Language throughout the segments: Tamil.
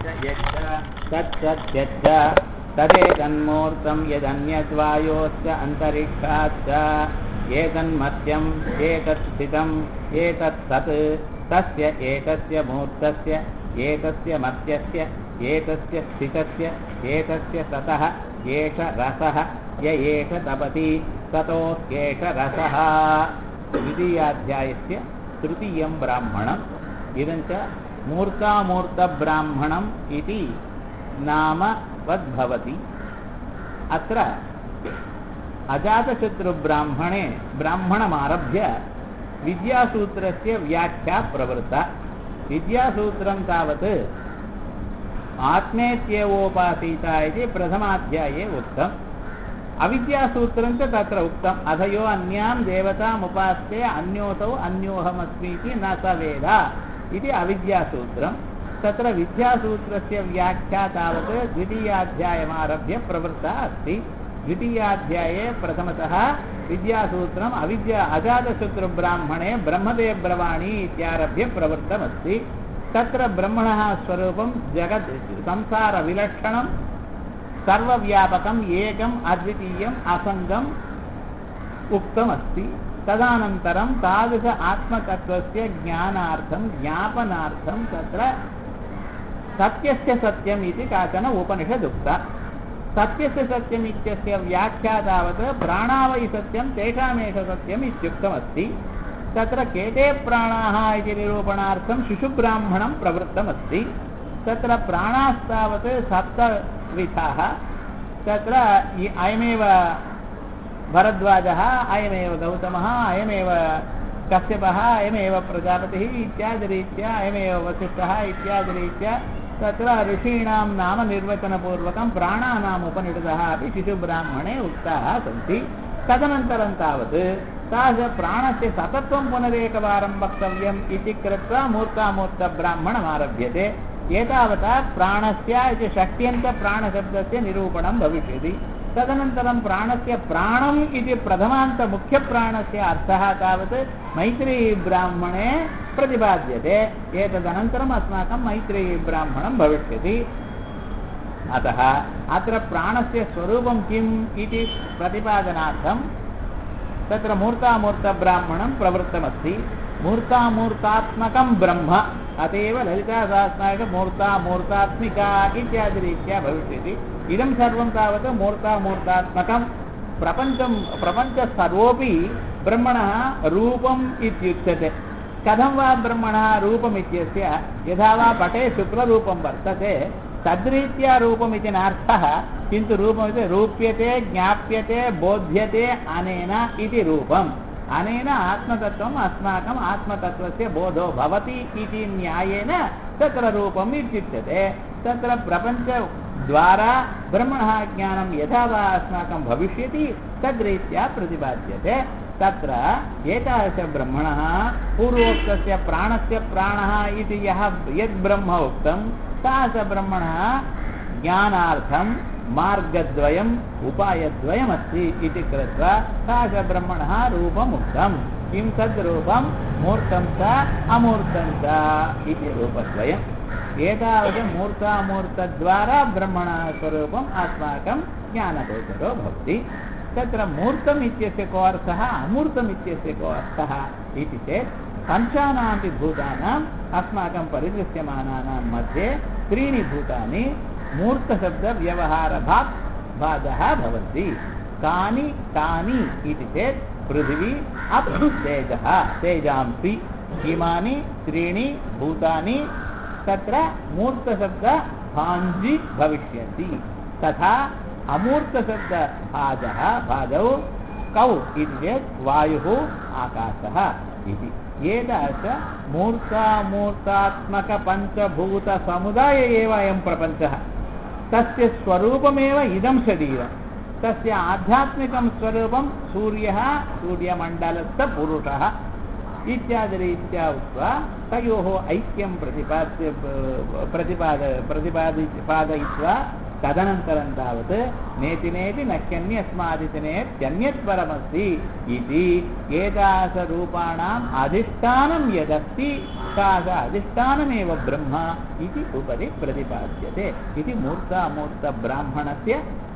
यच्च तत्सत्यच्च तदेतन्मूर्तं यदन्यद्वायोश्च अन्तरिक्षाच्च एतन्मत्यम् एतत् स्थितम् एतत् सत् तस्य एकस्य मूर्तस्य एतस्य मत्यस्य एतस्य स्थितस्य एतस्य सतः एष रसः य एष तपति ततोऽस्येष रसः द्वितीयाध्यायस्य तृतीयं ब्राह्मणम् इदञ्च मूर्तामूर्तब्राह्मणम् इति नाम वद्भवति अत्र अजातशत्रुब्राह्मणे ब्राह्मणमारभ्य विद्यासूत्रस्य व्याख्या प्रवृत्ता विद्यासूत्रं तावत् आत्मेत्येवोपासीता इति प्रथमाध्याये उक्तम् अविद्यासूत्रं च तत्र उक्तम् अधयो अन्यां देवतामुपास्ते अन्योसौ अन्योऽहमस्मीति न स वेद इति अविद्यासूत्रं तत्र विद्यासूत्रस्य व्याख्या तावत् द्वितीयाध्यायमारभ्य प्रवृत्ता अस्ति द्वितीयाध्याये प्रथमतः विद्यासूत्रम् अविद्या अजातशत्रुब्राह्मणे ब्रह्मदेवब्रवाणी इत्यारभ्य प्रवृत्तमस्ति तत्र ब्रह्मणः स्वरूपं जगत् संसारविलक्षणं सर्वव्यापकम् एकम् अद्वितीयम् असङ्गम् उक्तमस्ति तदनन्तरं तादृश आत्मतत्त्वस्य ज्ञानार्थं ज्ञापनार्थं तत्र सत्यस्य सत्यम् इति काचन उपनिषदुक्ता सत्यस्य सत्यम् इत्यस्य व्याख्या तावत् प्राणावै सत्यं तेषामेष सत्यम् इत्युक्तमस्ति तत्र केते प्राणाः इति निरूपणार्थं शिशुब्राह्मणं प्रवृत्तमस्ति तत्र प्राणास्तावत् सप्तविधाः तत्र अयमेव भरद्वाजः अयमेव गौतमः अयमेव कश्यपः अयमेव प्रजापतिः इत्यादिरीत्या अयमेव वसिष्ठः इत्यादिरीत्या तत्र ऋषीणां नाम निर्वचनपूर्वकं प्राणानाम् उपनिषदः अपि शिशुब्राह्मणे उक्ताः सन्ति तदनन्तरं तावत् तादृश प्राणस्य सतत्वं पुनरेकवारं वक्तव्यम् इति कृत्वा मूर्तामूर्तब्राह्मणमारभ्यते एतावता प्राणस्य इति षष्ट्यन्तप्राणशब्दस्य निरूपणं भविष्यति तदनन्तरं प्राणस्य प्राणम् इति प्रथमान्तमुख्यप्राणस्य अर्थः तावत् मैत्रेयीब्राह्मणे प्रतिपाद्यते एतदनन्तरम् अस्माकं मैत्रेयीब्राह्मणं भविष्यति अतः अत्र प्राणस्य स्वरूपं किम् इति प्रतिपादनार्थं तत्र मूर्तामूर्तब्राह्मणं प्रवृत्तमस्ति मूर्तामूर्तात्मकं ब्रह्म अत एव ललिताशास्त्रायकमूर्तामूर्तात्मिका इत्यादिरीत्या भविष्यति इदं सर्वं तावत् मूर्तामूर्तात्मकं प्रपञ्चं प्रपञ्चः सर्वोऽपि ब्रह्मणः रूपम् इत्युच्यते कथं वा ब्रह्मणः रूपमित्यस्य यथा वा पटे शुक्लरूपं वर्तते तद्रीत्या रूपमिति नार्थः किन्तु रूपमिति रूप्यते ज्ञाप्यते बोध्यते अनेन इति रूपम् अनेन आत्मतत्त्वम् अस्माकम् आत्मतत्त्वस्य बोधो भवति इति न्यायेन तत्र रूपम् इत्युच्यते तत्र प्रपञ्चद्वारा ब्रह्मणः ज्ञानं यथा वा अस्माकं भविष्यति तद्रीत्या प्रतिपाद्यते तत्र एतादृशब्रह्मणः पूर्वोक्तस्य प्राणस्य प्राणः इति यः यद्ब्रह्म उक्तं तादृशब्रह्मणः ज्ञानार्थं मार्गद्वयम् उपायद्वयमस्ति इति कृत्वा तादृशब्रह्मणः रूपम् उक्तं किं तद्रूपं मूर्तं च अमूर्तं च इति रूपद्वयम् एतावत् मूर्तामूर्तद्वारा ब्रह्मणः स्वरूपम् अस्माकं ज्ञानगोचरो भवति तत्र मूर्तम् इत्यस्य को अर्थः अमूर्तम् इत्यस्य को अर्थः इति चेत् पञ्चानामपि भूतानाम् अस्माकं परिदृश्यमानानां मध्ये त्रीणि भूतानि मूर्तशब्दव्यवहारभाक् भागः भवन्ति कानि कानि इति चेत् पृथिवी अप् तेजः तेजांसि इमानि त्रीणि भूतानि तत्र मूर्तशब्दभाञ्जि भविष्यन्ति तथा अमूर्तशब्दभाजः भाजौ कौ इति चेत् वायुः आकाशः इति एतादृश मूर्तामूर्तात्मकपञ्चभूतसमुदाय एव अयं प्रपञ्चः तस्य स्वरूपमेव इदं शरीरं तस्य आध्यात्मिकं स्वरूपं सूर्यः सूर्यमण्डलस्थपुरुषः इत्यादिरीत्या उक्त्वा तयोः ऐक्यं प्रतिपाद्य प्रतिपाद प्रतिपादि पादयित्वा तदनन्तरं तावत् नेति नेति न ह्यन्यस्मादितिनेत्यन्यत् परमस्ति इति एतादृशरूपाणाम् अधिष्ठानं यदस्ति तादृश अधिष्ठानमेव ब्रह्म इति उपरि प्रतिपाद्यते इति मूर्तामूर्तब्राह्मणस्य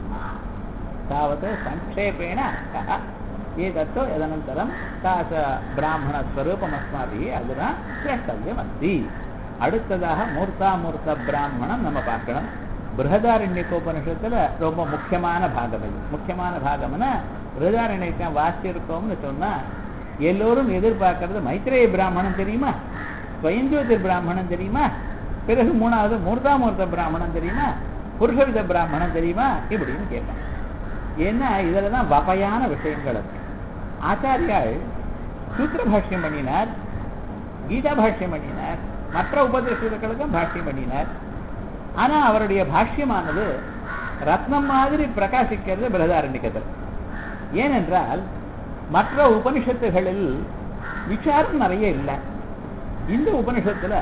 तावत् संक्षेपेण अर्थः एतत्तु यदनन्तरं तादृशब्राह्मणस्वरूपम् अस्माभिः अधुना द्रष्टव्यमस्ति அடுத்ததாக மூர்த்தாமூர்த்த பிராமணம் நம்ம பார்க்கணும் பிருகதாரண்யக்கோபனிஷத்துல ரொம்ப முக்கியமான பாகம் இது முக்கியமான பாகம்னா பிருகதாரண்யக்கம் வாசிச்சிருக்கோம்னு சொன்னா எல்லோரும் எதிர்பார்க்கறது மைத்ரேய பிராமணம் தெரியுமா ஸ்வயஞ்சோதிர் பிராமணம் தெரியுமா பிறகு மூணாவது மூர்த்தாமூர்த்த பிராமணம் தெரியுமா புருஷவித பிராமணம் தெரியுமா இப்படின்னு கேட்பாங்க ஏன்னா இதுல தான் வகையான விஷயங்கள் இருக்கு ஆச்சாரியால் சூத்திர பாஷ்யம் பண்ணினார் கீதா பாஷ்யம் பண்ணினார் மற்ற உபதேசங்களுக்கும் பாஷ்யம் பண்ணினார் ஆனா அவருடைய பாஷ்யமானது ரத்னம் மாதிரி பிரகாசிக்கிறது பிரதாரண்யத்தில் ஏனென்றால் மற்ற உபனிஷத்துகளில் விசாரம் நிறைய இல்லை இந்த உபனிஷத்துல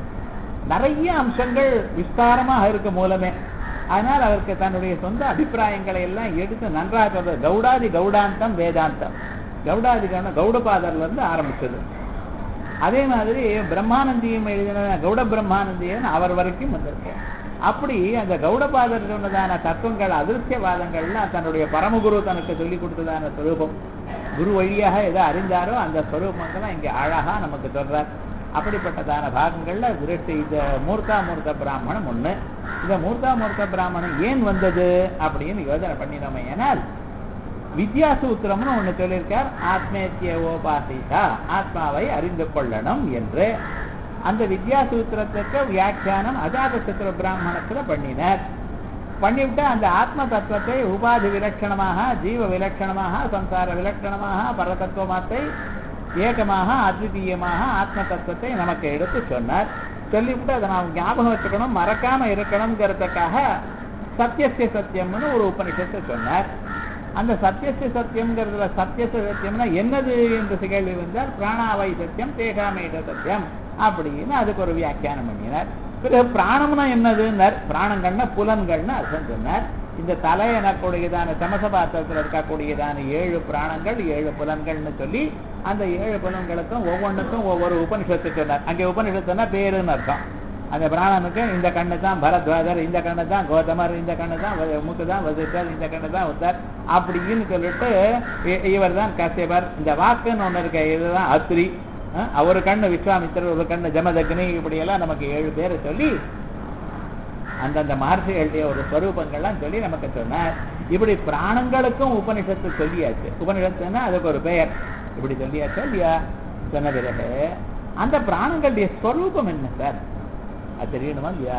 நிறைய அம்சங்கள் விஸ்தாரமாக இருக்க மூலமே அதனால் அவருக்கு தன்னுடைய சொந்த அபிப்பிராயங்களை எல்லாம் எடுத்து நன்றாக சொல்றது கௌடாதி கௌடாந்தம் வேதாந்தம் கௌடாதி கௌட கௌடபாதர்ல இருந்து ஆரம்பிச்சது அதே மாதிரி பிரம்மானந்தியம் எழுதின கௌட பிரம்மானந்தியன் அவர் வரைக்கும் வந்திருக்கு அப்படி அந்த கௌடபாதர் சொன்னதான தத்துவங்கள் அதிருஷ்யவாதங்கள்லாம் தன்னுடைய பரமகுரு தனக்கு சொல்லி கொடுத்ததான ஸ்வரூபம் குரு வழியாக எதை அறிந்தாரோ அந்த ஸ்வரூபங்கள்லாம் இங்கே அழகா நமக்கு சொல்றார் அப்படிப்பட்டதான பாகங்கள்ல திருஷ்டி இந்த மூர்த்தாமூர்த்த பிராமணம் ஒண்ணு இந்த மூர்த்தாமூர்த்த பிராமணம் ஏன் வந்தது அப்படின்னு யோசனை பண்ணினோமே ஏனால் வித்யாசூத்திரம்னு ஒண்ணு சொல்லியிருக்கார் ஆத்மேத்தியோபாசிதா ஆத்மாவை அறிந்து கொள்ளணும் என்று அந்த வித்யாசூத்திரத்துக்கு வியாக்கியானம் அஜாத சத்திர பிராமணத்துல பண்ணினார் பண்ணிவிட்டு அந்த ஆத்ம தத்துவத்தை உபாதி விலட்சணமாக ஜீவ விலட்சணமாக சம்சார விலட்சணமாக பரதத்துவமாத்தை ஏகமாக அத்விதீயமாக ஆத்ம தத்துவத்தை நமக்கு எடுத்து சொன்னார் சொல்லிவிட்டு அதை நாம் ஞாபகம் வச்சுக்கணும் மறக்காம இருக்கணுங்கிறதுக்காக சத்தியசிய சத்தியம்னு ஒரு உபனிஷத்தை சொன்னார் அந்த சத்தியசிய சத்தியம்ங்கிறதுல சத்தியசிய சத்தியம்னா என்னது என்று கேள்வி வந்தால் பிராணாவை சத்தியம் தேகாமேட சத்தியம் அப்படின்னு அதுக்கு ஒரு வியாக்கியானம் பண்ணினார் பிறகு பிராணம்னா என்னதுன்னார் பிராணங்கள்னா புலன்கள்னு அர்த்தம் சொன்னார் இந்த தலை எனக்கூடியதான சமசபாத்திரத்தில் இருக்கக்கூடியதான ஏழு பிராணங்கள் ஏழு புலன்கள்னு சொல்லி அந்த ஏழு புலன்களுக்கும் ஒவ்வொன்றுக்கும் ஒவ்வொரு உபனிஷத்து சொன்னார் அங்கே உபனிஷத்துனா பேருன்னு அர்த்தம் அந்த பிராணனுக்கு இந்த கண்ணு தான் பரத்வாஜர் இந்த கண்ணு தான் கோதமர் இந்த கண்ணு தான் மூக்கு தான் வசித்தர் இந்த கண்ணு தான் உத்தர் அப்படின்னு சொல்லிட்டு இவர் தான் கசியபர் இந்த வாக்குன்னு ஒண்ணு இருக்க இதுதான் அத்ரி ஒரு கண்ணு விஸ்வாமித்திரர் ஒரு கண்ணு ஜமதக்னி இப்படி எல்லாம் நமக்கு ஏழு பேரை சொல்லி அந்தந்த மகர்ஷிகளுடைய ஒரு ஸ்வரூபங்கள்லாம் சொல்லி நமக்கு சொன்னார் இப்படி பிராணங்களுக்கும் உபனிஷத்து சொல்லியாச்சு உபனிஷத்துன்னா அதுக்கு ஒரு பெயர் இப்படி சொல்லியாச்சா இல்லையா சொன்ன பிறகு அந்த பிராணங்களுடைய ஸ்வரூபம் என்ன சார் அது தெரியணுமா இல்லையா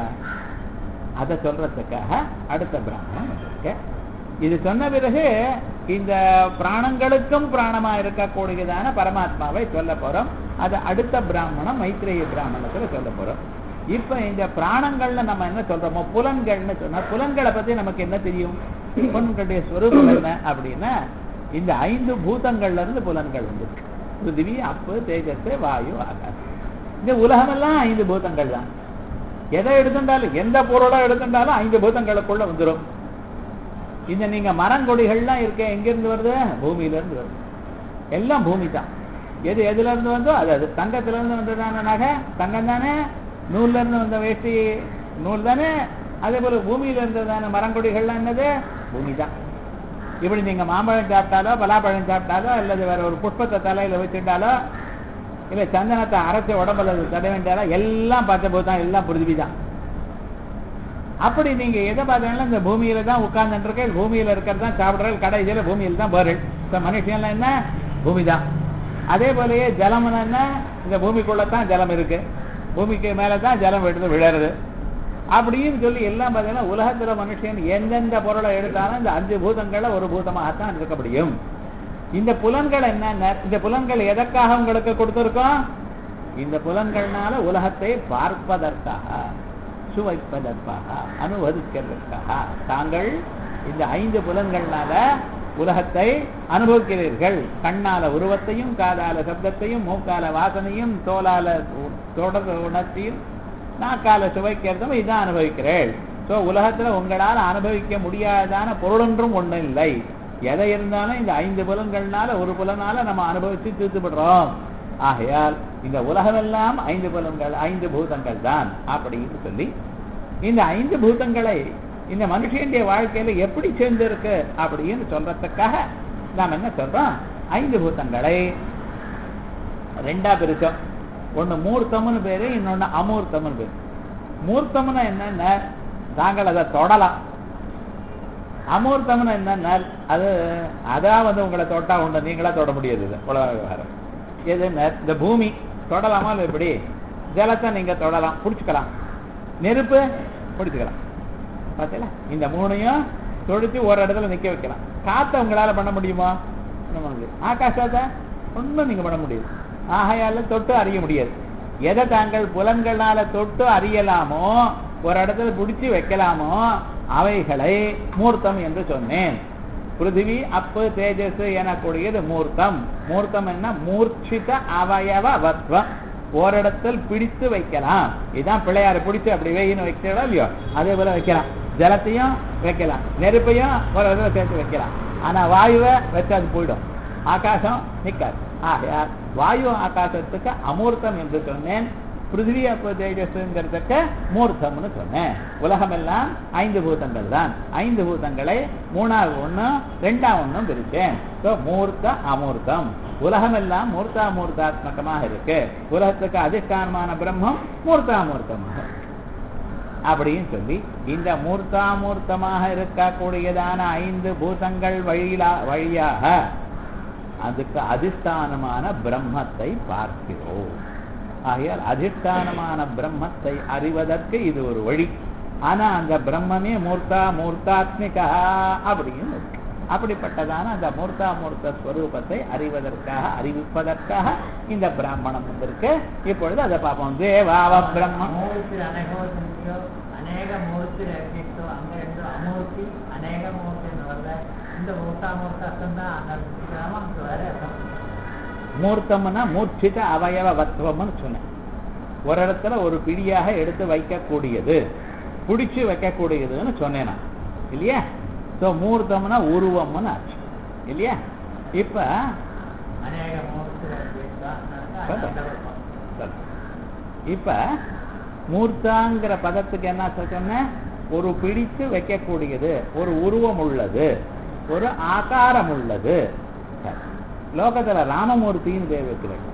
அதை சொல்றதுக்காக அடுத்த பிராமணம் வந்திருக்கு இது சொன்ன பிறகு இந்த பிராணங்களுக்கும் பிராணமா இருக்கக்கூடியதான பரமாத்மாவை சொல்ல போறோம் அது அடுத்த பிராமணம் மைத்ரேய பிராமணத்துல சொல்ல போறோம் இப்ப இந்த பிராணங்கள்ல நம்ம என்ன சொல்றோமோ புலன்கள்னு சொன்னா புலன்களை பத்தி நமக்கு என்ன தெரியும் புலன்களுடைய ஸ்வரூபம் என்ன அப்படின்னா இந்த ஐந்து பூதங்கள்ல இருந்து புலன்கள் வந்து பிருத்திவி அப்பு தேஜஸ் வாயு ஆகாசம் இந்த உலகமெல்லாம் ஐந்து பூதங்கள் தான் எதை எடுத்துட்டாலும் எந்த பொருளை எடுத்துட்டாலும் ஐந்து பூதங்களுக்குள்ள வந்துடும் இந்த நீங்க மரங்கொடிகள்லாம் இருக்க எங்க இருந்து வருது பூமியில இருந்து வருது எல்லாம் பூமி தான் எது எதுல இருந்து வந்தோ அது அது தங்கத்துல இருந்து வந்ததான நகை தங்கம் தானே நூல்ல இருந்து வந்த வேஷ்டி நூல் தானே அதே போல பூமியில இருந்ததான மரங்கொடிகள்லாம் என்னது பூமி தான் இப்படி நீங்க மாம்பழம் சாப்பிட்டாலோ பலாப்பழம் சாப்பிட்டாலோ அல்லது வேற ஒரு புஷ்பத்தை தலையில வச்சுட்டாலோ இல்ல சந்தனத்தை அரைச்ச உடம்புல தட வேண்டியாலோ எல்லாம் பார்த்த போது தான் எல்லாம் பிருத்திவி தான் அப்படி நீங்க எதை பார்த்தாலும் இந்த பூமியில தான் உட்கார்ந்துட்டு இருக்க பூமியில இருக்கிறது தான் சாப்பிடுறது கடை இதுல பூமியில தான் போறல் இப்ப மனுஷன்லாம் என்ன பூமி தான் அதே போலயே ஜலம் என்ன இந்த பூமிக்குள்ளதான் ஜலம் இருக்கு பூமிக்கு மேலதான் ஜலம் எடுத்து விழறது அப்படின்னு சொல்லி எல்லாம் பார்த்தீங்கன்னா உலகத்துல மனுஷன் எந்தெந்த பொருளை எடுத்தாலும் இந்த அஞ்சு பூதங்களை ஒரு பூதமாகத்தான் இருக்க முடியும் இந்த புலன்கள் என்ன இந்த புலன்கள் எதற்காக உங்களுக்கு கொடுத்திருக்கோம் இந்த புலன்கள்னால உலகத்தை பார்ப்பதற்காக சுவைப்பதற்காக அனுபவிக்கிறதற்காக தாங்கள் இந்த ஐந்து புலன்கள்னால உலகத்தை அனுபவிக்கிறீர்கள் கண்ணால உருவத்தையும் காதால சப்தத்தையும் மூக்கால வாசனையும் தோலால தொடர் உணர்ச்சியும் நாக்கால சுவைக்கிறதும் இதான் அனுபவிக்கிறேள் ஸோ உலகத்துல உங்களால் அனுபவிக்க முடியாததான பொருளொன்றும் ஒன்றும் இல்லை எதை இருந்தாலும் இந்த ஐந்து புலன்கள்னால ஒரு புலனால நம்ம அனுபவிச்சு தீர்த்துப்படுறோம் ஆகையால் இந்த உலகமெல்லாம் ஐந்து புலன்கள் ஐந்து பூதங்கள் தான் அப்படின்னு சொல்லி இந்த ஐந்து பூதங்களை இந்த மனுஷனுடைய வாழ்க்கையில எப்படி சேர்ந்திருக்கு அப்படின்னு சொல்றதுக்காக நாம் என்ன சொல்றோம் ஐந்து பூதங்களை ரெண்டா பிரிச்சோம் ஒண்ணு மூர்த்தம்னு பேரு இன்னொன்னு அமூர்த்தம்னு பேரு மூர்த்தம்னா என்னன்னா தாங்கள் அதை தொடலாம் அமூர்த்தம்னு என்னன்னா அது அதான் வந்து உங்களை தொட்டா உண்டு நீங்களா தொட முடியாது இது உலக விவகாரம் எதுன்னா இந்த பூமி தொடலாமா இல்லை எப்படி ஜலத்தை நீங்க தொடலாம் பிடிச்சிக்கலாம் நெருப்பு பிடிச்சிக்கலாம் பார்த்தீங்களா இந்த மூணையும் தொடுத்து ஒரு இடத்துல நிக்க வைக்கலாம் காத்த உங்களால பண்ண முடியுமா பண்ண முடியாது ஆகாசத்தை ஒன்றும் நீங்க பண்ண முடியாது ஆகையால தொட்டு அறிய முடியாது எதை தாங்கள் புலன்களால தொட்டு அறியலாமோ ஒரு இடத்துல பிடிச்சி வைக்கலாமோ அவைகளை மூர்த்தம் என்று சொன்னேன் பிருத்திவி அப்பு தேஜஸ் எனக்கூடியது மூர்த்தம் மூர்த்தம் என்ன மூர்ச்சித அவயவ வத்வம் ஓரிடத்தில் பிடித்து வைக்கலாம் இதான் பிள்ளையார பிடிச்சு அப்படி வெயின்னு வைக்கிறோம் இல்லையோ அதே போல வைக்கலாம் ஜலத்தையும் வைக்கலாம் நெருப்பையும் ஒரு இடத்துல சேர்த்து வைக்கலாம் ஆனா வாயுவை வச்சு அது போயிடும் ஆகாசம் நிக்காது ஆகையால் வாயு ஆகாசத்துக்கு அமூர்த்தம் என்று சொன்னேன் பிருத்திவி அப்ப தேஜஸ்ங்கிறதுக்கு மூர்த்தம்னு சொன்னேன் உலகமெல்லாம் ஐந்து பூதங்கள் தான் ஐந்து பூதங்களை மூணாவது ஒண்ணும் ரெண்டா ஒண்ணும் பிரிச்சேன் So, மூர்த்த அமூர்த்தம் உலகமெல்லாம் மூர்த்தாமூர்த்தாத்மகமாக இருக்கு உலகத்துக்கு அதிஷ்டானமான பிரம்மம் மூர்த்தாமூர்த்தமாக அப்படின்னு சொல்லி இந்த மூர்த்தாமூர்த்தமாக இருக்கக்கூடியதான ஐந்து பூதங்கள் வழியிலா வழியாக அதுக்கு அதிஷ்டானமான பிரம்மத்தை பார்க்கிறோம் ஆகையால் அதிஷ்டானமான பிரம்மத்தை அறிவதற்கு இது ஒரு வழி ஆனா அந்த பிரம்மமே மூர்த்தா மூர்த்தாத்மிகா அப்படின்னு இருக்கு. அப்படிப்பட்டதான அந்த மூர்த்தா மூர்த்த ஸ்வரூபத்தை அறிவதற்காக அறிவிப்பதற்காக இந்த பிராமணம் வந்திருக்கு இப்பொழுது அதை பார்ப்போம் தேவாவ பிரம்மம் ಮೂರ್ತಿ ಅನೇಕ ಅನೇಕ ಮೂರ್ತಿ ಇತ್ತು ಹಂಗೆಂದು ಅಮೂರ್ತಿ ಅನೇಕ ಮೂರ್ತಿ ಅನ್ನೋಲ್ಲ இந்த மூர்த்தாமூர்த்த அர்த்தம் தான் அந்த கிராமம் வேற அர்த்தம் மூர்த்தம்னா மூர்ச்சித அவயவ வத்துவம்னு சொன்னேன் ஒரு இடத்துல ஒரு பிடியாக எடுத்து வைக்கக்கூடியது பிடிச்சு வைக்கக்கூடியதுன்னு சொன்னேன் நான் இல்லையா ஸோ மூர்த்தம்னா உருவம்னு ஆச்சு இல்லையா இப்ப ಅನೇಕ ಮೂರ್ತಿ சொல்றேன். சொல்றேன். இப்ப மூர்த்தாங்கிற பதத்துக்கு என்ன சொன்னேன் ஒரு பிடித்து வைக்கக்கூடியது ஒரு உருவம் உள்ளது ஒரு ஆகாரம் உள்ளது சரி. லோகத்துல ராமமூர்த்தின்னு பேர் வைக்கிறாங்க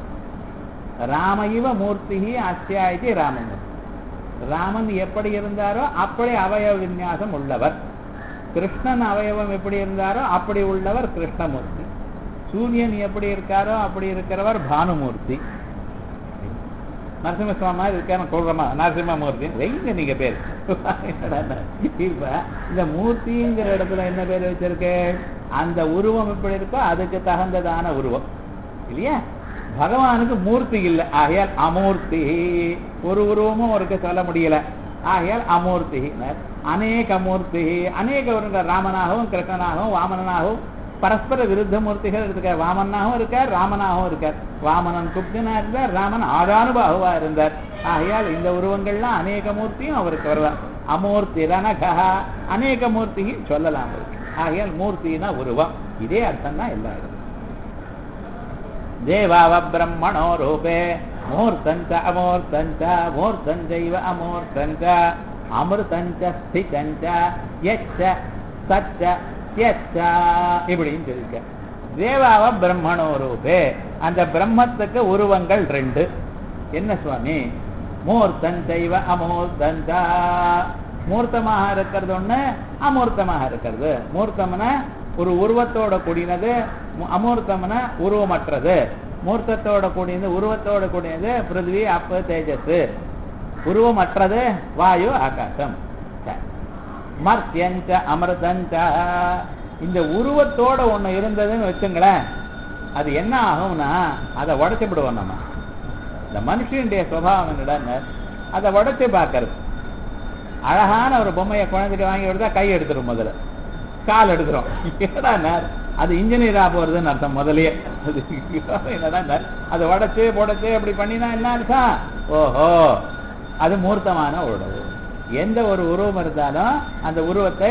ராம இவ மூர்த்தி அஸ்யாயிதி ராமமூர்த்தி ராமன் எப்படி இருந்தாரோ அப்படி அவயவ விநியாசம் உள்ளவர் கிருஷ்ணன் அவயவம் எப்படி இருந்தாரோ அப்படி உள்ளவர் கிருஷ்ணமூர்த்தி சூரியன் எப்படி இருக்காரோ அப்படி இருக்கிறவர் பானுமூர்த்தி நரசிம்மசுவாமி மாதிரி இருக்காரு சொல்றமா நரசிம்மமூர்த்தி வைங்க நீங்க பேர் இப்ப இந்த மூர்த்திங்கிற இடத்துல என்ன பேர் வச்சிருக்கு அந்த உருவம் எப்படி இருக்கோ அதுக்கு தகுந்ததான உருவம் இல்லையா பகவானுக்கு மூர்த்தி இல்லை ஆகையால் அமூர்த்தி ஒரு உருவமும் அவருக்கு சொல்ல முடியல ஆகையால் அமூர்த்தி அநேக மூர்த்தி அநேக உருவங்கள் ராமனாகவும் கிருஷ்ணனாகவும் வாமனனாகவும் பரஸ்பர விருத்த மூர்த்திகள் இருக்கார் வாமனாகவும் இருக்கார் ராமனாகவும் இருக்கார் வாமனன் குப்தனா இருந்தார் ராமன் ஆதானுபாகுவா இருந்தார் ஆகையால் இந்த உருவங்கள்லாம் அநேக மூர்த்தியும் அவருக்கு வருவார் அமூர்த்தி ரணகா அநேக மூர்த்தியும் சொல்லலாம் அவருக்கு ஆகையால் மூர்த்தினா உருவம் இதே அர்த்தம் தான் எல்லா இடமும் தேவாவ பிரம்மணோ ரூபே மூர்த்தஞ்ச அமூர்த்தஞ்ச மூர்த்தஞ்சைவ அமூர்த்தஞ்ச அமிர்தஞ்ச ஸ்திதஞ்ச யச்ச சச்ச யச்ச இப்படின்னு சொல்லிருக்க தேவாவ பிரம்மணோ ரூபே அந்த பிரம்மத்துக்கு உருவங்கள் ரெண்டு என்ன சுவாமி மூர்த்தஞ்சைவ அமூர்த்தஞ்ச மூர்த்தமாக இருக்கிறது ஒண்ணு அமூர்த்தமாக இருக்கிறது மூர்த்தம்னா ஒரு உருவத்தோட கூடினது மு- அமூர்த்தம்னா உருவமற்றது மூர்த்தத்தோட கூடியது உருவத்தோட கூடியது பிருத்வி அப்பு தேஜஸ் உருவமற்றது வாயு ஆகாசம் சரி. மர்த்தியஞ்ச அமிர்தஞ்ச இந்த உருவத்தோட ஒண்ணு இருந்ததுன்னு வச்சுங்களேன் அது என்ன ஆகும்னா அதை உடைச்சு விடுவோம் நம்ம இந்த மனுஷனுடைய சுபாவம் என்னடா அதை உடைச்சு பார்க்கறது அழகான ஒரு பொம்மையை குழந்தைக்கு வாங்கி கொடுத்தா கை எடுத்துரும் முதல்ல கால் எடுத்துரும் என்னடா நேர் அது இன்ஜினியரா போறதுன்னு அர்த்தம் முதல்லயே அது என்னடா நேர் அதை உடைச்சு புடைச்சு அப்படி பண்ணினா என்ன அர்த்தம் ஓஹோ அது மூர்த்தமான உடவு எந்த ஒரு உருவம் இருந்தாலும் அந்த உருவத்தை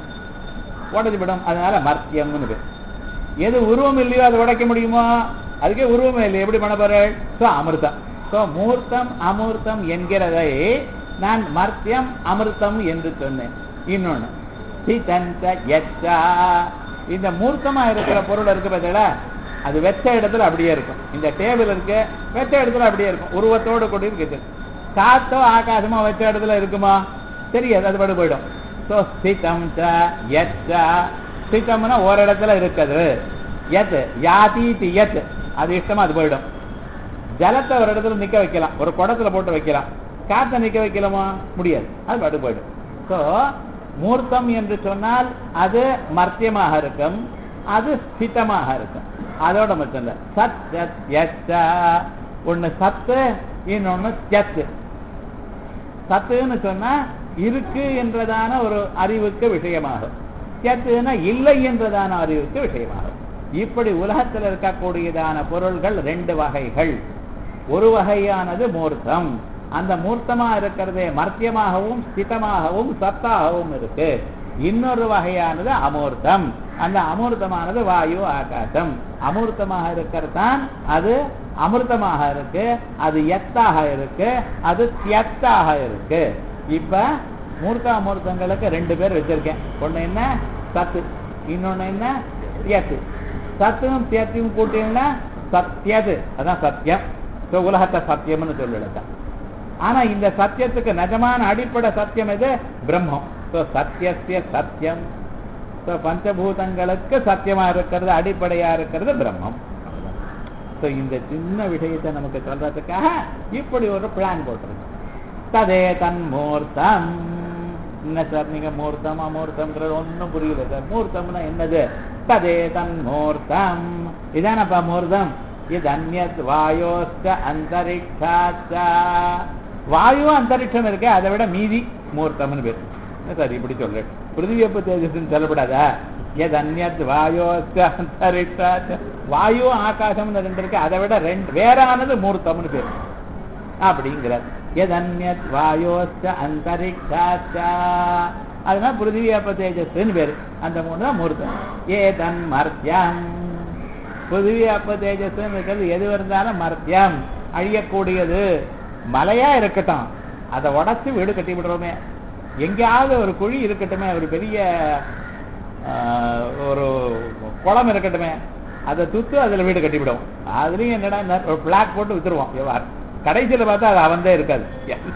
உடைச்சு விடும் அதனால மர்த்தியம்னு பேர் எது உருவம் இல்லையோ அதை உடைக்க முடியுமோ அதுக்கே உருவமே இல்லை எப்படி பண்ண போறேன் ஸோ அமிர்தம் ஸோ மூர்த்தம் அமூர்த்தம் என்கிறதை நான் மர்த்தியம் அமிர்தம் என்று சொன்னேன் இன்னொன்னு சிதந்த யச்சா இந்த மூர்த்தமா இருக்கிற பொருள் இருக்கு பார்த்தீங்களா அது வெச்ச இடத்துல அப்படியே இருக்கும் இந்த டேபிள் இருக்கு வெச்ச இடத்துல அப்படியே இருக்கும் உருவத்தோடு கூட இருக்குது காத்தோ ஆகாசமோ வச்ச இடத்துல இருக்குமா தெரியாது அது படு போயிடும் ஸோ ஸ்திதம் ச யச்சா ஸ்திதம்னா ஒரு இடத்துல இருக்குது எத் யாதீதி எத் அது இஷ்டமா அது போயிடும் ஜலத்தை ஒரு இடத்துல நிக்க வைக்கலாம் ஒரு குடத்துல போட்டு வைக்கலாம் காத்த நிக்க வைக்கலாமா முடியாது அது படு போயிடும் ஸோ மூர்த்தம் என்று சொன்னால் அது மர்த்தியமாக இருக்கும் அது ஸ்திதமாக இருக்கும் அதோட மட்டும் இல்ல சத் சத் யச்சா ஒண்ணு சத்து இன்னொன்னு தியத்து சத்துன்னு சொன்னா இருக்கு என்றதான ஒரு அறிவுக்கு விஷயமாகும் தியத்துன்னா இல்லை என்றதான அறிவுக்கு விஷயமாகும் இப்படி உலகத்தில் இருக்கக்கூடியதான பொருள்கள் ரெண்டு வகைகள் ஒரு வகையானது மூர்த்தம் அந்த மூர்த்தமா இருக்கிறதே மர்த்தியமாகவும் ஸ்திதமாகவும் சத்தாகவும் இருக்கு இன்னொரு வகையானது அமூர்த்தம் அந்த அமூர்த்தமானது வாயு ஆகாசம் அமூர்த்தமாக இருக்கிறதான் அது அமிர்தமாக இருக்கு அது எத்தாக இருக்கு அது தியத்தாக இருக்கு இப்ப மூர்த்த அமூர்த்தங்களுக்கு ரெண்டு பேர் வச்சிருக்கேன் ஒண்ணு என்ன சத்து இன்னொன்னு என்ன தியத்து சத்தும் தியத்தையும் கூட்டிங்கன்னா சத்தியது அதான் சத்தியம் So, உலகத்தை சத்தியம்னு சொல்லிடுதான் ஆனா இந்த சத்தியத்துக்கு நிஜமான அடிப்படை சத்தியம் எது பிரம்மம் So, சத்தியசிய சத்தியம் So, பஞ்சபூதங்களுக்கு சத்தியமா இருக்கிறது அடிப்படையா இருக்கிறது பிரம்மம் So, இந்த சின்ன விஷயத்தை நமக்கு சொல்றதுக்காக இப்படி ஒரு பிளான் போட்டிருக்கு ததே தன்மூர்த்தம் என்ன சார் நீங்க மூர்த்தம் அமூர்த்தம்ன்றது ஒண்ணும் புரியல சார் மூர்த்தம்னா என்னது ததே தன்மூர்த்தம் இதானப்பா மூர்த்தம் இது அந்நத் வாயோஸ்த அந்தரிக்ஷாச்ச வாயு அந்தரிக்ஷம் இருக்கே அதை விட மீதி மூர்த்தம்னு பேர் என்ன சார் இப்படி சொல்றேன் பிருத்திவி எப்ப தேஜஸ்ன்னு சொல்லப்படாதா எது அந்நத் வாயோஸ்த அந்தரிக்ஷாச்ச வாயு ஆகாசம்னு ரெண்டு இருக்கு அதை விட ரெண்டு வேறானது மூர்த்தம்னு பேர் அப்படிங்கிறார் எதன்யத் வாயோஸ்த அந்தரிக்ஷாச்ச அதனால பிருத்திவி அப்ப தேஜஸ்ன்னு பேரு அந்த மூணு தான் மூர்த்தம் ஏ தன் மர்த்தியம் பிருத்திவி அப்ப தேஜஸ்ன்னு இருக்கிறது எது இருந்தாலும் மர்த்தியம் அழியக்கூடியது மலையா இருக்கட்டும் அதை உடைச்சு வீடு கட்டி விடுறோமே எங்கேயாவது ஒரு குழி இருக்கட்டுமே ஒரு பெரிய ஆஹ், ஒரு குளம் இருக்கட்டுமே அதை துத்து அதுல வீடு கட்டிவிடும் அதுலயும் என்னடா ஒரு பிளாக் போட்டு வித்துருவோம் வியாபாரம் கடைசியில பார்த்தா அது அவன்தே இருக்காது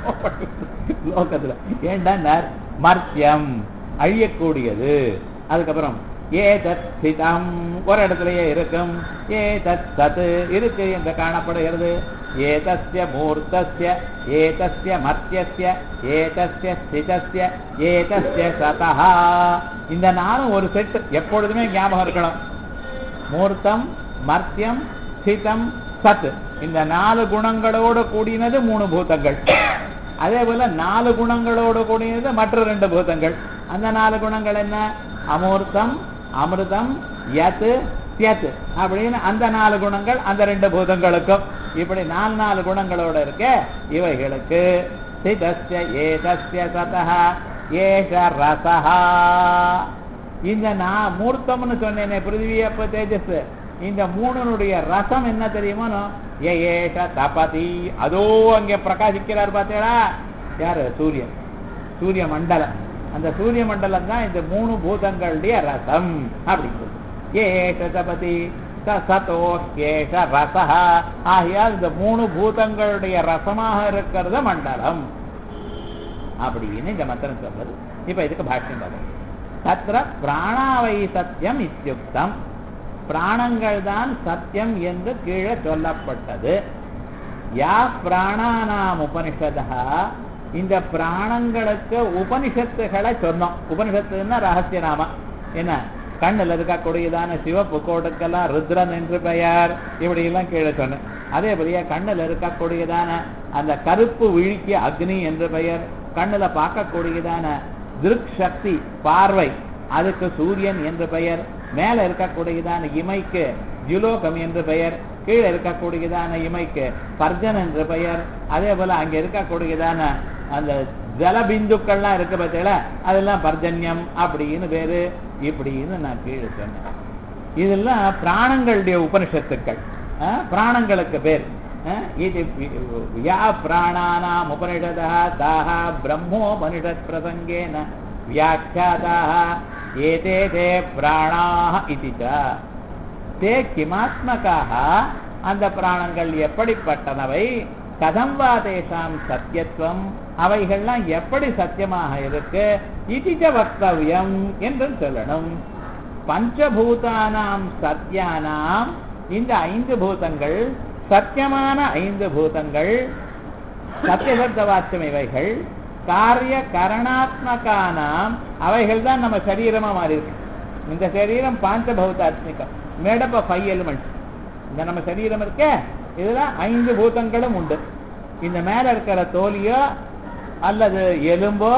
லோகத்துல ஏண்டா மர்த்தியம் அழியக்கூடியது அதுக்கப்புறம் ஏ தத் சிதம் ஒரு இடத்துலயே இருக்கும் ஏ தத் சத் இருக்கு என்று காணப்படுகிறது ஏதஸ்ய மூர்த்தஸ்ய ஏதஸ்ய மர்த்தியஸ்ய ஏதஸ்ய ஸ்திதஸ்ய ஏதஸ்ய சதஹா இந்த நாளும் ஒரு செட் எப்பொழுதுமே ஞாபகம் இருக்கணும் மூர்த்தம் மர்த்தியம் ஸ்திதம் சத் இந்த நாலு குணங்களோடு கூடினது மூணு பூதங்கள் அதே போல நாலு குணங்களோடு கூடினது மற்ற ரெண்டு பூதங்கள் அந்த நாலு குணங்கள் என்ன அமூர்த்தம் அமிர்தம் யத் தியத் அப்படின்னு அந்த நாலு குணங்கள் அந்த ரெண்டு பூதங்களுக்கும் இப்படி நாலு நாலு குணங்களோட இருக்க இவைகளுக்கு சிதஸ்ய ஏதஸ்ய சதஹ ஏஷ ரசஹா இந்த நான் மூர்த்தம்னு சொன்னேனே பிருத்திவி அப்ப தேஜஸ் இந்த மூணுனுடைய ரசம் என்ன தெரியுமோ ஏ ஏஷ தபதி அதோ அங்கே பிரகாசிக்கிறார் பார்த்தீங்களா யாரு சூரியன் சூரிய மண்டலம் அந்த சூரிய மண்டலம் தான் இந்த மூணு பூதங்களுடைய ரசம் அப்படிங்கிறது ஏஷ தபதி ச சதோ ஏஷ ரசஹா ஆகையால் இந்த மூணு பூதங்களுடைய ரசமாக இருக்கிறது மண்டலம் அப்படின்னு இந்த மந்திரம் சொல்றது இப்ப இதுக்கு பாஷ்யம் பார்க்கணும் தத்திர பிராணாவை சத்தியம் இத்தியுக்தம் பிராணங்கள் தான் சத்தியம் என்று கீழே சொல்லப்பட்டது யா பிராணானாம் உபனிஷதா இந்த பிராணங்களுக்கு உபனிஷத்துகளை சொன்னோம் உபனிஷத்துன்னா ரகசிய நாம என்ன கண்ணுல இருக்கக்கூடியதான சிவப்பு கோட்டுக்கெல்லாம் ருத்ரன் என்று பெயர் இப்படி எல்லாம் கீழே சொன்னேன் அதே போலயே கண்ணுல இருக்கக்கூடியதான அந்த கருப்பு விழிக்கு அக்னி என்று பெயர் கண்ணுல பார்க்கக்கூடியதான திருக் சக்தி பார்வை அதுக்கு சூரியன் என்று பெயர் மேல இருக்கக்கூடியதான இமைக்கு ஜுலோகம் என்று பெயர் கீழே இருக்கக்கூடியதான இமைக்கு பர்ஜன் என்று பெயர் அதே போல அங்க இருக்கக்கூடியதான அந்த ஜலபிந்துக்கள்லாம் இருக்கு பார்த்தீங்களா அதெல்லாம் பர்ஜன்யம் அப்படின்னு பேரு இப்படின்னு நான் கீழே சொன்னேன் இதெல்லாம் பிராணங்களுடைய உபனிஷத்துக்கள் ஆ, பிராணங்களுக்கு பேர் ஆ, இது யா பிராணானாம் உபனிஷதா தாஹ பிரம்மோபனிஷத் பிரசங்கேன வியாக்கியாதாக ஏதே தே பிராணாக இது தே கிமாத்மகாக அந்த பிராணங்கள் எப்படிப்பட்டனவை கதம் வா தேசாம் சத்தியத்துவம் அவைகள்லாம் எப்படி சத்தியமாக இருக்கு இதிஜ வக்தவியம் என்று சொல்லணும் பஞ்சபூதானாம் சத்தியானாம் இந்த ஐந்து பூதங்கள் சத்தியமான ஐந்து பூதங்கள் சத்தியசப்த வாக்கியம் இவைகள் காரிய கரணாத்மகானாம் அவைகள் தான் நம்ம சரீரமா மாறி இருக்கு இந்த சரீரம் பாஞ்சபௌதாத்மிகம் மேடப் ஆஃப் ஃபைவ் எலிமெண்ட்ஸ் இந்த நம்ம சரீரம் இருக்கே இதுல ஐந்து பூதங்களும் உண்டு இந்த மேல இருக்கிற தோலியோ அல்லது எலும்போ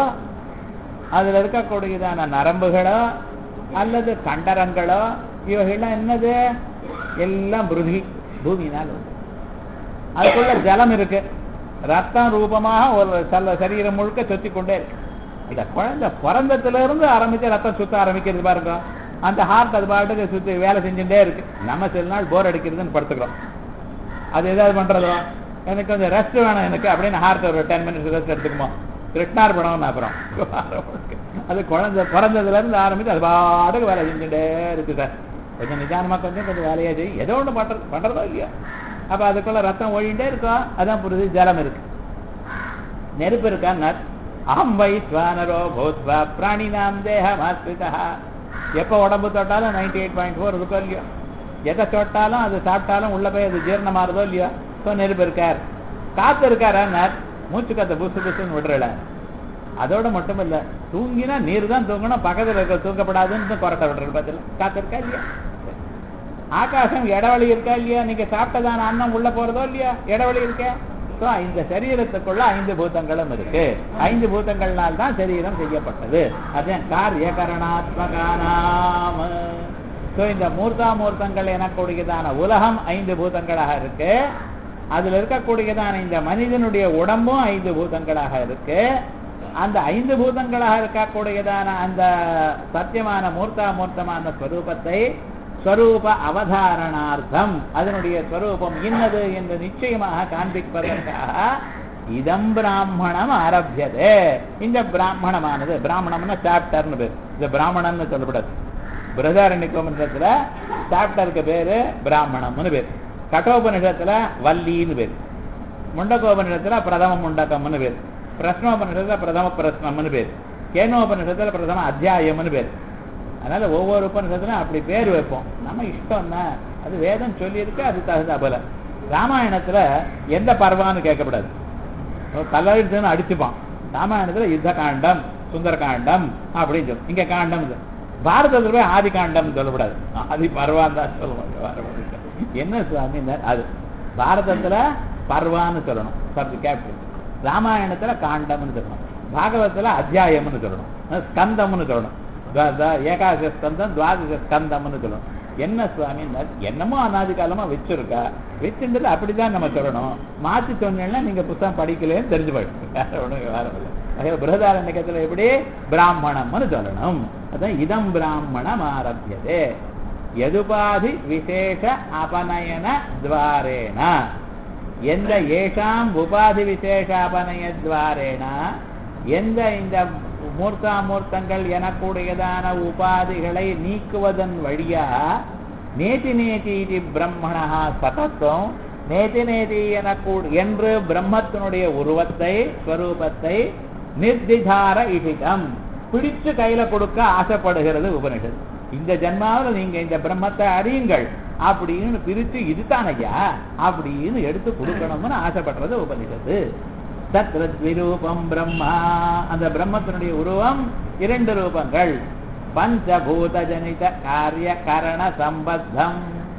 அதுல இருக்கக்கூடியதான நரம்புகளோ அல்லது கண்டரங்களோ இவைகள்லாம் என்னது எல்லாம் பிருதி பூமியினால் உண்டு அதுக்குள்ள ஜலம் இருக்கு ரத்தம் ரூபமாக ஒரு சல்ல சரீரம் முழுக்க சொத்தி கொண்டே இருக்கு அந்த குழந்தை பிறந்ததுல இருந்து ஆரம்பிச்சு ரத்தம் சுத்த ஆரம்பிக்கிறது பாருங்க அந்த ஹார்ட் அது பாட்டுக்கு சுத்தி வேலை செஞ்சுட்டே இருக்கு நம்ம சில நாள் போர் அடிக்கிறதுன்னு படுத்துக்கிறோம் அது ஏதாவது பண்றதோ எனக்கு கொஞ்சம் ரெஸ்ட் வேணும் எனக்கு அப்படின்னு ஹார்ட் ஒரு டென் மினிட்ஸ் ரெஸ்ட் எடுத்துக்குமோ கிருஷ்ணார் படம் அப்புறம் அது குழந்தை பிறந்ததுல இருந்து ஆரம்பிச்சு அது பாட்டுக்கு வேலை செஞ்சுட்டே இருக்கு சார் கொஞ்சம் நிதானமா கொஞ்சம் கொஞ்சம் வேலையா செய்யும் ஏதோ ஒண்ணு பண்றது பண்றதோ இல்லையா அப்ப அதுக்குள்ள ரத்தம் ஒழிண்டே இருக்கும் அதான் புரியுது ஜலம் இருக்கு நெருப்பு இருக்கா அகம் வைஸ்வானரோ பூத்வா பிராணினாம் தேகமாஸ்மிதா எப்போ உடம்பு தொட்டாலும் நைன்டி எயிட் பாயிண்ட் ஃபோர் இருக்கோ இல்லையோ எதை தொட்டாலும் அது சாப்பிட்டாலும் உள்ள போய் அது ஜீரணமாறதோ இல்லையோ ஸோ நெருப்பு இருக்கார் காத்து இருக்காரான்னார் மூச்சு காத்த புசு புசுன்னு விடுறல அதோட மட்டும் இல்ல தூங்கினா நீர் தான் தூங்கணும் பக்கத்துல இருக்க தூக்கப்படாதுன்னு கொரட்டை விடுறது பதில் காத்து இருக்கா இல்லையா ஆகாசம் இடவெளி இருக்கா இல்லையா நீங்க சாப்பிட்டதான அன்னம் உள்ள போறதோ இல்லையா இடவெளி இருக்கா ஸோ இந்த சரீரத்துக்குள்ள ஐந்து பூதங்களும் இருக்கு ஐந்து பூதங்கள்னால் தான் சரீரம் செய்யப்பட்டது அதான் காரிய கரணாத்மகானாம ஸோ இந்த மூர்த்தாமூர்த்தங்கள் எனக்கூடியதான உலகம் ஐந்து பூதங்களாக இருக்கு அதுல இருக்கக்கூடியதான இந்த மனிதனுடைய உடம்பும் ஐந்து பூதங்களாக இருக்கு அந்த ஐந்து பூதங்களாக இருக்கக்கூடியதான அந்த சத்தியமான மூர்த்தாமூர்த்தமான ஸ்வரூபத்தை ஸ்வரூப அவதாரணார்த்தம் அதனுடைய ஸ்வரூபம் இன்னது என்று நிச்சயமாக காண்பிப்பதற்காக இதம் பிராமணம் ஆரம்பியது இந்த பிராமணமானது பிராமணம்னா சாப்டர்னு பேர் இந்த பிராமணம்னு சொல்லப்படாது பிரதாரண்யத்துல சாப்டருக்கு பேரு பிராமணம்னு பேர் கட்டோபனிஷத்துல வள்ளின்னு பேர் முண்டகோபனிஷத்துல பிரதம முண்டகம்னு பேர் பிரஸ்னோபனிஷத்துல பிரதம பிரஸ்னம்னு பேர் கேனோபனிஷத்துல பிரதம அத்தியாயம்னு பேர் அதனால ஒவ்வொரு உபனிஷத்துலையும் அப்படி பேர் வைப்போம் நம்ம இஷ்டம் தான் அது வேதம் சொல்லியிருக்கு அது தகுந்த போல ராமாயணத்துல எந்த பர்வான்னு கேட்கக்கூடாது கல்லடிச்சுன்னு அடிச்சுப்பான் ராமாயணத்துல யுத்த காண்டம் சுந்தர காண்டம் அப்படின்னு சொல்லும் இங்க காண்டம் இது. பாரதத்துல போய் ஆதி காண்டம் சொல்லக்கூடாது ஆதி பர்வான் தான் சொல்லுவாங்க என்ன சுவாமி அது பாரதத்துல பர்வான்னு சொல்லணும் சப்ஜி கேப்டன் ராமாயணத்துல காண்டம்னு சொல்லணும் பாகவத்துல அத்தியாயம்னு சொல்லணும் ஸ்கந்தம்னு சொல்லணும் துவா- துவா- ஏகாதச ஸ்கந்தம் துவாதச ஸ்கந்தம்னு சொல்லணும் என்ன சுவாமி என்னமோ அனாதி காலமா வச்சிருக்கா வச்சுன்றது அப்படிதான் நம்ம சொல்லணும் மாத்தி சொன்னேன்னா நீங்க புத்தகம் படிக்கலன்னு தெரிஞ்சு போயிடும் வேற ஒண்ணும் விவகாரம் இல்லை அதே பிரதாரண்யத்துல எப்படி பிராமணம்னு சொல்லணும் அதான் இதம் பிராமணம் ஆரம்பியது எதுபாதி விசேஷ அபநயன துவாரேன எந்த ஏஷாம் உபாதி விசேஷாபனய துவாரேன எந்த இந்த மூர்த்தாமூர்த்தங்கள் எனக்கூடியதான உபாதிகளை நீக்குவதன் வழியா நேதி நேதி இது பிரம்மணா சதத்துவம் நேதி நேதி எனக்கூ என்று பிரம்மத்தினுடைய உருவத்தை ஸ்வரூபத்தை நிர்திதார இஷிகம் பிடிச்சு கையில கொடுக்க ஆசைப்படுகிறது உபனிஷத் இந்த ஜென்மாவில் நீங்க இந்த பிரம்மத்தை அறியுங்கள் அப்படின்னு பிரிச்சு இதுதான் ஐயா அப்படின்னு எடுத்து கொடுக்கணும்னு ஆசைப்படுறது உபனிஷத்து தத்ரத்விரூபம் பிரம்மா அந்த பிரம்மத்தினுடைய உருவம் இரண்டு ரூபங்கள் பஞ்சபூத ஜனித காரிய கரண சம்பத்தம்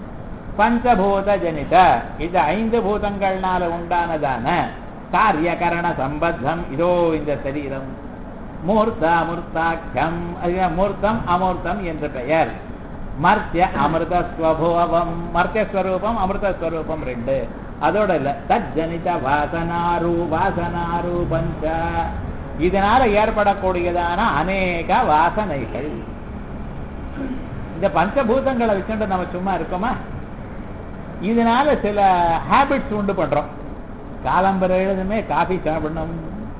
பஞ்சபூத ஜனித இது ஐந்து பூதங்கள்னால உண்டானதான காரிய கரண சம்பத்தம் இதோ இந்த சரீரம் மூர்த்த அமூர்த்தாக்கியம் அதுதான் மூர்த்தம் அமூர்த்தம் என்று பெயர் மர்த்திய அமிர்த ஸ்வபோவம் மர்த்திய ஸ்வரூபம் அமிர்த ஸ்வரூபம் ரெண்டு அதோட இல்ல தஜ்ஜனித வாசனாரு வாசனாரு பஞ்ச இதனால ஏற்படக்கூடியதான அநேக வாசனைகள் இந்த பஞ்சபூதங்களை வச்சுட்டு நம்ம சும்மா இருக்கோமா இதனால சில ஹேபிட்ஸ் உண்டு பண்றோம் காலம்பர எழுதுமே காஃபி சாப்பிடணும்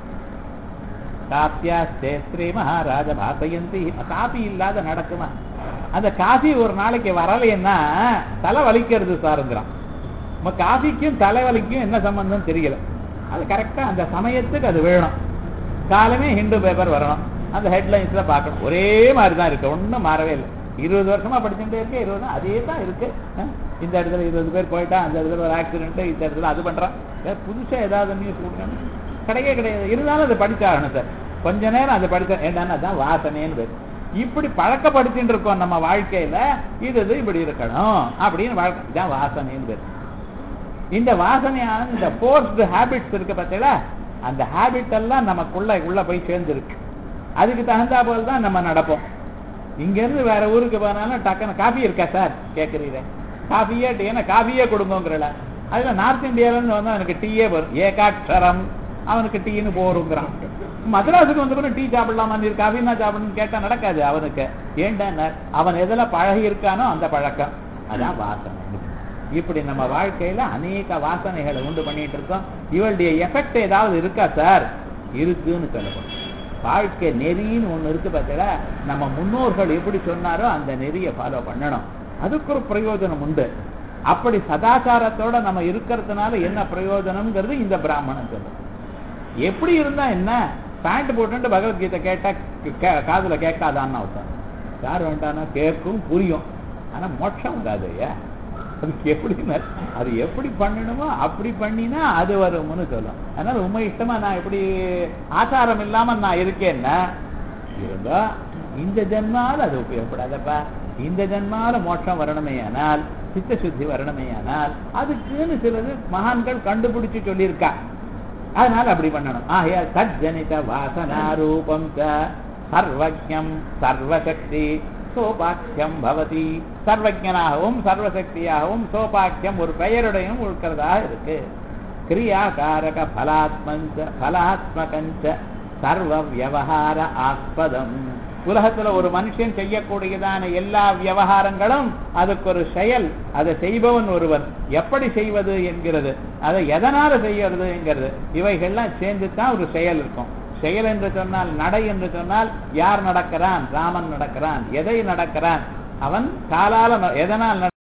காப்பியா சேஸ்திரி மகாராஜ பாசயந்தி காபி இல்லாத நடக்குமா அந்த காஃபி ஒரு நாளைக்கு வரலைன்னா தலை வலிக்கிறது சாருங்கிறான் நம்ம காஃபிக்கும் தலைவலிக்கும் என்ன சம்பந்தம் தெரியல அது கரெக்டா அந்த சமயத்துக்கு அது வேணும் காலமே ஹிந்து பேப்பர் வரணும் அந்த ஹெட்லைன்ஸ்ல பார்க்கணும் ஒரே மாதிரி தான் இருக்கு ஒன்றும் மாறவே இல்லை இருபது வருஷமா படிச்சுட்டே இருக்கு இருபது அதே தான் இருக்கு அஹ் இந்த இடத்துல இருபது பேர் போயிட்டா அந்த இடத்துல ஒரு ஆக்சிடென்ட் இந்த இடத்துல அது பண்றான் வேற புதுசா ஏதாவது நியூஸ் கொடுக்கணும் கிடையவே கிடையாது இருந்தாலும் அதை படிச்சாகணும் சார் கொஞ்ச நேரம் அதை படிச்சா ஏன்னா அதான் வாசனைன்னு பேர் இப்படி பழக்கப்படுத்திட்டு இருக்கோம் நம்ம வாழ்க்கையில இது இது இப்படி இருக்கணும் அப்படின்னு வாழ்க்கை இதான் வாசனைன்னு பேர் இந்த வாசனையான இந்த போஸ்ட் ஹேபிட்ஸ் இருக்கு பார்த்தீங்களா அந்த ஹேபிட் எல்லாம் நமக்குள்ள உள்ள போய் சேர்ந்துருக்கு அதுக்கு தகுந்தா போல தான் நம்ம நடப்போம் இங்க இருந்து வேற ஊருக்கு போனாலும் டக்குன்னு காஃபி இருக்கா சார் கேட்குறீங்க காஃபியே டீ ஏன்னா காஃபியே கொடுங்கோங்கிறல அதுல நார்த் இந்தியால இருந்து வந்தா எனக்கு டீயே வரும் ஏகாட்சரம் அவனுக்கு டீன்னு போருங்கிறான் மദ്രാஸுக்கு வந்து கூட டீ சாப்பிடலாமா நீர் காஃபின்னா சாப்பிடணும்னு கேட்டா நடக்காது அவனுக்கு ஏன்டா அவன் எதுல பழகி இருக்கானோ அந்த பழக்கம் அதான் வாசனை இப்படி நம்ம வாழ்க்கையில அநேக வாசனைகளை உண்டு பண்ணிட்டு இருக்கோம் இவளுடைய எஃபெக்ட் ஏதாவது இருக்கா சார் இருக்குன்னு சொல்லப்படும் வாழ்க்கை நெறின்னு ஒண்ணு இருக்கு பார்த்தீங்களா நம்ம முன்னோர்கள் எப்படி சொன்னாரோ அந்த நெறியை ஃபாலோ பண்ணணும் அதுக்கு ஒரு பிரயோஜனம் உண்டு அப்படி சதாச்சாரத்தோட நம்ம இருக்கிறதுனால என்ன பிரயோஜனம்ங்கிறது இந்த பிராமணன் சொல்லும் எப்படி இருந்தா என்ன பேண்ட் போட்டு பகவத்கீதை கேட்டா கே- காதுல கேட்காதான்னு அர்த்தம் யார் வேண்டாம்னா கேட்கும் புரியும் ஆனா மோட்சம் வராது ஐயா அதுக்கு எப்படின்னா அது எப்படி பண்ணணுமோ அப்படி பண்ணினா அது வரும்னு சொல்லும் அதனால உண்மை இஷ்டமா நான் எப்படி ஆச்சாரம் இல்லாம நான் இருக்கேன்னா இருந்தா இந்த ஜென்மால அது உபயோகப்படாதப்பா இந்த ஜென்மால மோட்சம் வரணுமே ஆனால் சித்த சுத்தி வரணுமே ஆனால் அதுக்குன்னு சிலது மகான்கள் கண்டுபிடிச்சு சொல்லியிருக்கா அதனால அப்படி பண்ணணும் ஆகையால் சஜ்ஜனித வாசனா ரூபம் ச சர்வஜம் சர்வசக்தி சோபாக்கியம் பவதி சர்வஜனாகவும் சர்வசக்தியாகவும் சோபாக்கியம் ஒரு பெயருடையும் இருக்கிறதா இருக்கு கிரியாகாரக பலாத்மஞ்ச பலாத்மகஞ்ச சர்வ வியவகார ஆஸ்பதம் உலகத்துல ஒரு மனுஷன் செய்யக்கூடியதான எல்லா விவகாரங்களும் அதுக்கு ஒரு செயல் அதை செய்பவன் ஒருவன் எப்படி செய்வது என்கிறது அதை எதனால செய்யறது என்கிறது இவைகள்லாம் சேர்ந்து தான் ஒரு செயல் இருக்கும் செயல் என்று சொன்னால் நடை என்று சொன்னால் யார் நடக்கிறான் ராமன் நடக்கிறான் எதை நடக்கிறான் அவன் காலால ந- எதனால் நட-